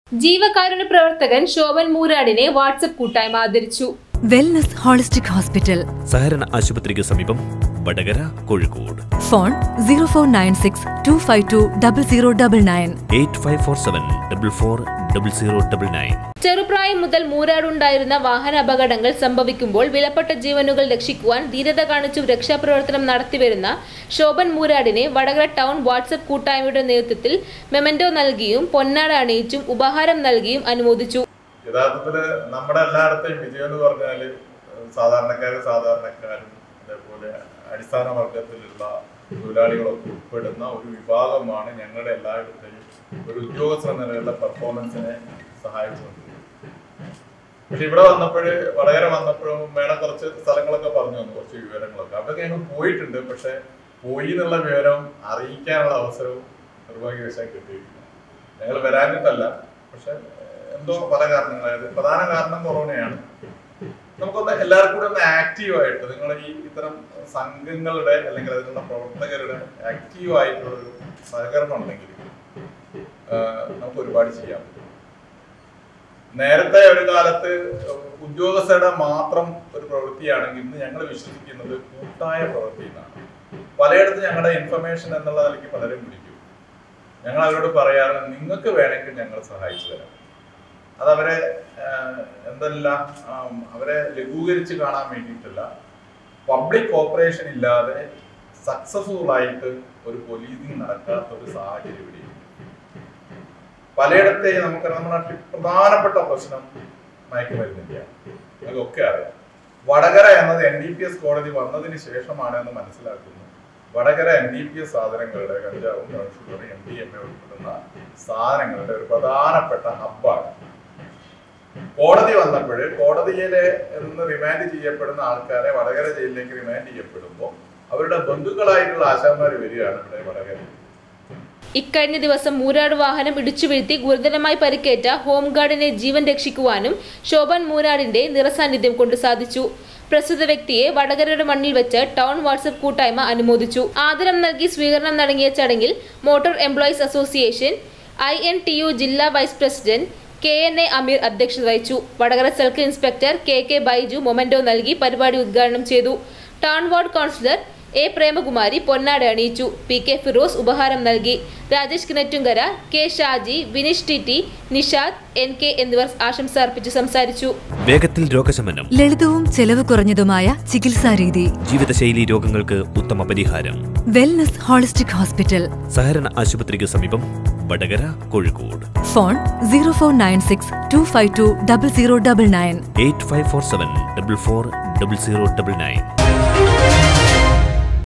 ജീവകാരുണ്യ പ്രവർത്തകൻ ശോഭൻ മൂരാടിനെ വാട്സപ്പ് കൂട്ടായ്മ ആദരിച്ചു വെൽനസ് ഹോളിസ്റ്റിക് ഹോസ്പിറ്റൽ സഹകരണ ആശുപത്രിക്ക് സമീപം Vadakara Kozhikode phone zero four nine six two five two double zero double nine eight five four seven double four double zero double nine ചെറുപ്രായം മുതൽ മൂരാടുണ്ടായിരുന്ന വാഹന അപകടങ്ങൾ സംഭവിക്കുമ്പോൾ വിലപ്പെട്ട ജീവനുകൾ രക്ഷിക്കുവാൻ ധീരത കാണിച്ചു രക്ഷാപ്രവർത്തനം നടത്തിവരുന്ന ശോഭൻ മൂരാടിനെ വടകര ടൗൺ വാട്സപ്പ് കൂട്ടായ്മയുടെ നേതൃത്വത്തിൽ മെമന്റോ നൽകിയും പൊന്നാട അണിയിച്ചും ഉപഹാരം നൽകിയും അനുമോദിച്ചു യഥാർത്ഥത്തില് നമ്മുടെ എല്ലായിടത്തെയും വിജയം എന്ന് പറഞ്ഞാല് സാധാരണക്കാരും സാധാരണക്കാരും അതേപോലെ അടിസ്ഥാന വർഗത്തിലുള്ള തൊഴിലാളികളൊക്കെ ഉൾപ്പെടുന്ന ഒരു വിഭാഗമാണ് ഞങ്ങളുടെ എല്ലായിടത്തെയും ഒരു ഉദ്യോഗസ്ഥ നിലയിലുള്ള പെർഫോമൻസിനെ സഹായിച്ചുകൊണ്ടിരിക്കുന്നത് പക്ഷെ ഇവിടെ വന്നപ്പോഴ് വടകര വന്നപ്പോഴും മേഡം കുറച്ച് സ്ഥലങ്ങളൊക്കെ പറഞ്ഞു തന്നു കുറച്ച് വിവരങ്ങളൊക്കെ അവിടെയൊക്കെ ഞങ്ങൾ പോയിട്ടുണ്ട് പക്ഷെ പോയി എന്നുള്ള വിവരം അറിയിക്കാനുള്ള അവസരവും നിർഭാഗ്യവശാൽ കിട്ടിയിട്ടില്ല ഞങ്ങൾ വരാനിട്ടല്ല പക്ഷെ എന്തോ പല കാരണങ്ങളായത് പ്രധാന കാരണം കൊറോണയാണ് നമുക്കൊന്ന് എല്ലാവർക്കും കൂടെ ഒന്ന് ആക്റ്റീവായിട്ട് നിങ്ങൾ ഈ ഇത്തരം സംഘങ്ങളുടെ അല്ലെങ്കിൽ അതിനുള്ള പ്രവർത്തകരുടെ ആക്റ്റീവ് ആയിട്ടുള്ള ഒരു സഹകരണം ഉണ്ടെങ്കിൽ ആഹ് നമുക്ക് ഒരുപാട് ചെയ്യാൻ പറ്റും നേരത്തെ ഒരു കാലത്ത് ഉദ്യോഗസ്ഥരുടെ മാത്രം ഒരു പ്രവൃത്തിയാണെങ്കിൽ ഇന്ന് ഞങ്ങൾ വിശ്വസിക്കുന്നത് കൂട്ടായ പ്രവൃത്തി എന്നാണ് പലയിടത്തും ഞങ്ങളുടെ ഇൻഫർമേഷൻ എന്നുള്ള നിലയ്ക്ക് പലരും വിളിക്കും ഞങ്ങൾ അവരോട് പറയാറ് നിങ്ങൾക്ക് വേണമെങ്കിൽ ഞങ്ങൾ സഹായിച്ചു തരാം അതവരെ ആഹ്, എന്തല്ല ആം, അവരെ ലഘൂകരിച്ച് കാണാൻ വേണ്ടിയിട്ടല്ല പബ്ലിക് കോപ്പറേഷൻ ഇല്ലാതെ സക്സസ്ഫുൾ ആയിട്ട് ഒരു പോലീസിങ് നടക്കാത്ത ഒരു സാഹചര്യം ഇവിടെ പലയിടത്തെയും നമുക്ക് നമ്മുടെ നാട്ടിൽ പ്രധാനപ്പെട്ട പ്രശ്നം മയക്കുമരുന്നിന്റെയാണ് അതൊക്കെ അറിയാം വടകര എന്നത് എൻ ഡി പി എസ് കോടതി വന്നതിന് ശേഷമാണ് എന്ന് മനസ്സിലാക്കുന്നു Vadakara N D P S സാധനങ്ങളുടെ കഞ്ചാവും sugar M D M A ഉൾപ്പെടുന്ന സാധനങ്ങളുടെ ഒരു പ്രധാനപ്പെട്ട ഹബ്ബാണ് കോടതി വന്നപ്പോൾ കോടതിയിലെ നിന്ന് റിമാൻഡ് ചെയ്യപ്പെടുന്ന ആൾക്കാരെ വടകര ജയിലിലേക്ക് റിമാൻഡ് ചെയ്യപ്പെടുമ്പോൾ അവരുടെ ബന്ധുക്കളായിട്ടുള്ള ആശാന്മാർ വരികയാണ് ഇവിടെ വടകര ഇക്കഴിഞ്ഞ ദിവസം മൂരാട് വാഹനം ഇടിച്ചു വീഴ്ത്തി ഗുരുതരമായി പരിക്കേറ്റ ഹോംഗാർഡിനെ ജീവൻ രക്ഷിക്കുവാനും ശോഭൻ മൂരാടിന്റെ നിറസാന്നിധ്യം കൊണ്ട് സാധിച്ചു പ്രസ്തുത വ്യക്തിയെ വടകരയുടെ മണ്ണിൽ വെച്ച് ടൗൺ വാട്സപ്പ് കൂട്ടായ്മ അനുമോദിച്ചു ആദരം നൽകി സ്വീകരണം നടങ്ങിയ ചടങ്ങിൽ motor employees association I N T U ജില്ലാ vice president K N A Ameer അധ്യക്ഷത വഹിച്ചു Vadakara circle inspector K K Baiju memento നൽകി പരിപാടി ഉദ്ഘാടനം ചെയ്തു town ward councillor A Premakumari പൊന്നാട അണിയിച്ചു പി കെ ഫിറോസ് ഉപഹാരം നൽകി Rajesh Kinattunkara K Shaji Vineesh T T Nishad N K എന്നിവർ ആശംസ അർപ്പിച്ച് സംസാരിച്ചു വേഗത്തിൽ രോഗശമനം ലളിതവും ചെലവ് കുറഞ്ഞതുമായ ചികിത്സാ രീതി ജീവിതശൈലി രോഗങ്ങൾക്ക് ഉത്തമ പരിഹാരം വെൽനസ് ഹോളിസ്റ്റിക് ഹോസ്പിറ്റൽ സഹകരണ ആശുപത്രിക്ക് സമീപം Vadakara Kozhikode phone zero four nine six two five two double zero double nine eight five four seven double four double zero double nine